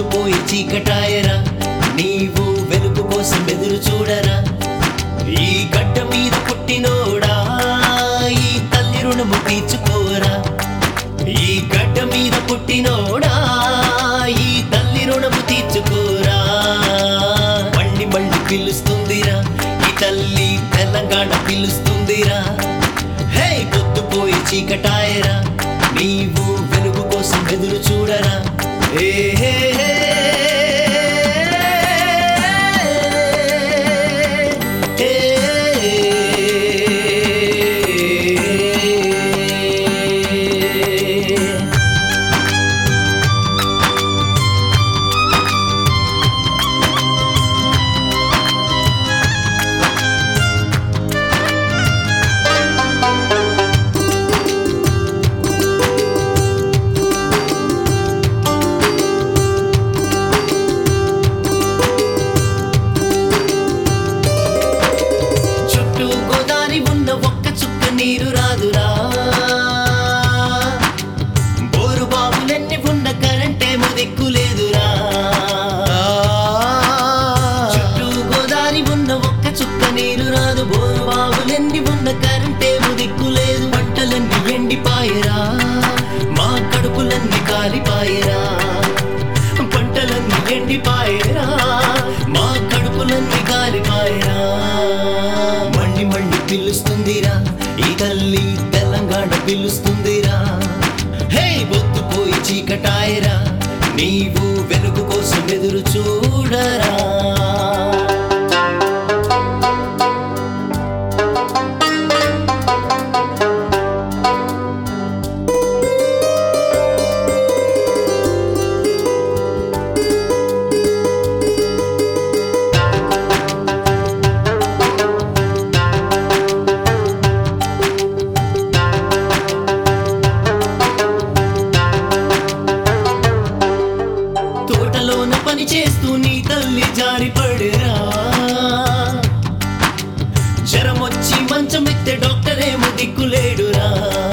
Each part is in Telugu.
పొద్దుపోయి చీకటాయరా నీవు వెలుగు కోసం ఎదురు చూడరా ఈ గడ్డ మీద పుట్టినోడా ఈ తల్లి రుణము తీర్చుకోరా ఈ గడ్డ మీద పుట్టినోడా ఈ తల్లి రుణము తీర్చుకోరా మళ్ళీ మళ్ళీ పిలుస్తుందిరా ఈ తల్లి తెలంగాణ పిలుస్తుందిరా హే పొద్దుపోయి చీకటాయరా నీవు వెలుగు కోసం ఎదురు చూడరా ఏ హే హే. ఏ చుట్టూ గోదారి ఉన్న ఒక్క చుక్క నీరు రాదురా బోరు బాబులన్నీ ఉన్న కరెంటేమో దిక్కులేదురా చుట్టూ గోదారి ఉన్న ఒక్క చుక్క నీరు రాదు బోరు బాబులన్నీ ఉన్న కరెంటేమో దిక్కులేదు పంటలన్నీ ఎండిపాయరా మా కడుపులన్నీ కాలిపాయరా పంటలన్నీ ఎండిపాయరా మా కడుపులన్నీ కాలిపాయరా మళ్ళీ మళ్ళీ పిలుస్తుందిరా ఈ తల్లి తెలంగాణ పిలుస్తుందిరా హే పొద్దుపోయి చీకటాయరా నీవు వెలుగు కోసం ఎదురు చూడరా తోటలోన పని చేస్తూ నీ తల్లి జారిపడరా జ్వరమొచ్చి మంచం ఎత్తే డాక్టర్ ఏమో దిక్కులేడురా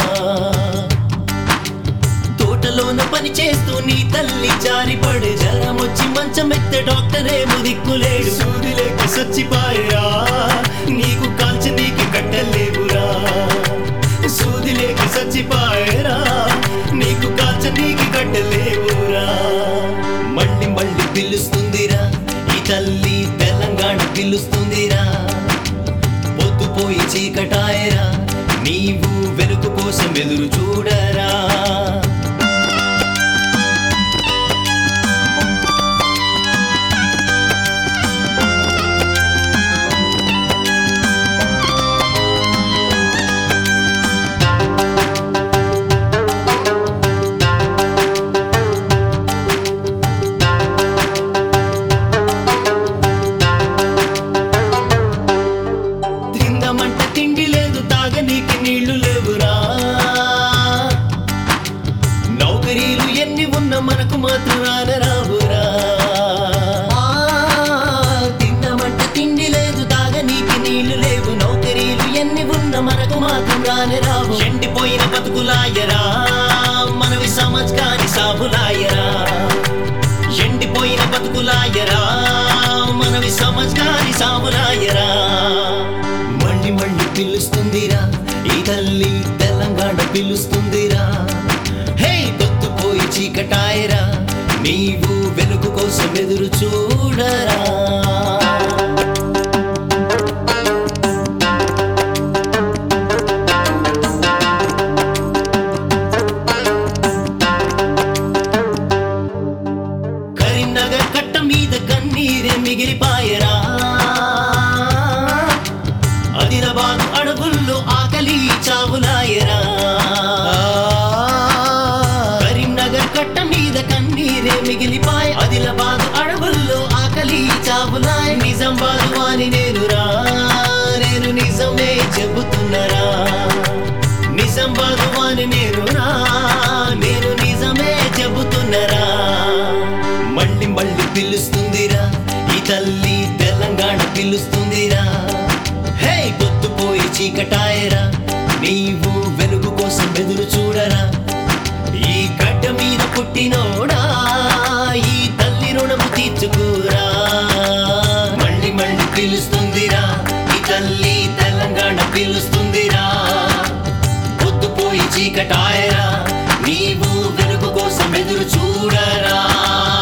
తోటలోన పని చేస్తూ నీ తల్లి జారిపడే జ్వరమొచ్చి మంచం ఎత్తే డాక్టర్ ఏమో దిక్కులేడు సూది లేక సచ్చిపాయరా నీకు కాల్చి నీకు కట్టలేవురా సూది లేక సచ్చిపాయరా నీకు కాల్చ నీకు కట్టలేవురా మళ్ళీ మళ్ళీ పిలుస్తుందిరా ఈ తల్లి తెలంగాణ పిలుస్తుందిరా పొద్దుపోయి చీకటాయరా నీవు వెలుగు కోసం ఎదురు చూడరా తిందమంట తిండి లేదు తాగనీకి నీళ్లు లేవురా నౌకరీలు ఎన్ని ఉన్న మనకు మాత్రం రానరావురా ఆ, తిందమంట తిండి లేదు తాగనీకి నీళ్లు లేవు నౌకరీలు ఎన్ని ఉన్న మనకు మాత్రం రానరావు ఎండిపోయిన బతుకులాయరా మనవి సమాజ్ కాని సాబులాయరా ఎండిపోయిన బతుకులాయరా మనవి సమాజ్ కాని సాబులాయరా మళ్ళీ మళ్ళీ పిలుస్తుందిరా ఈ తల్లి తెలంగాణ పిలుస్తుందిరా హే పొద్దుపోయి చీకటాయరా నీవు వెలుగు కోసం ఎదురు చూడరా కరీంనగర్ కట్ట మీద కన్నీరే మిగిలిపాయరా ఆదిలాబాద్ అడవుల్లో ఆకలి చావులాయరా కరీంనగర్ కట్ట మీద కన్నీరే మిగిలిపాయ ఆదిలాబాద్ అడవుల్లో ఆకలి చావులాయ నిజామాబాద్ వాని నేనురా నేను నిజమే చెబుతున్నరా నిజామాబాద్ వాని నేనురా నేను నిజమే చెబుతున్నరా మళ్ళీ మళ్ళీ పిలుస్తుందిరా ఈ తల్లి తెలంగాణ పిలుస్తుందిరా హే పొద్దుపోయి చీకటాయరా నీవు వెలుగు కోసం ఎదురు చూడరా ఈ గడ్డ మీద పుట్టినోడా ఈ తల్లి తెలంగాణ పిలుస్తుందిరా పొద్దుపోయి చీకటాయరా నీవు వెలుగు కోసం ఎదురు చూడరా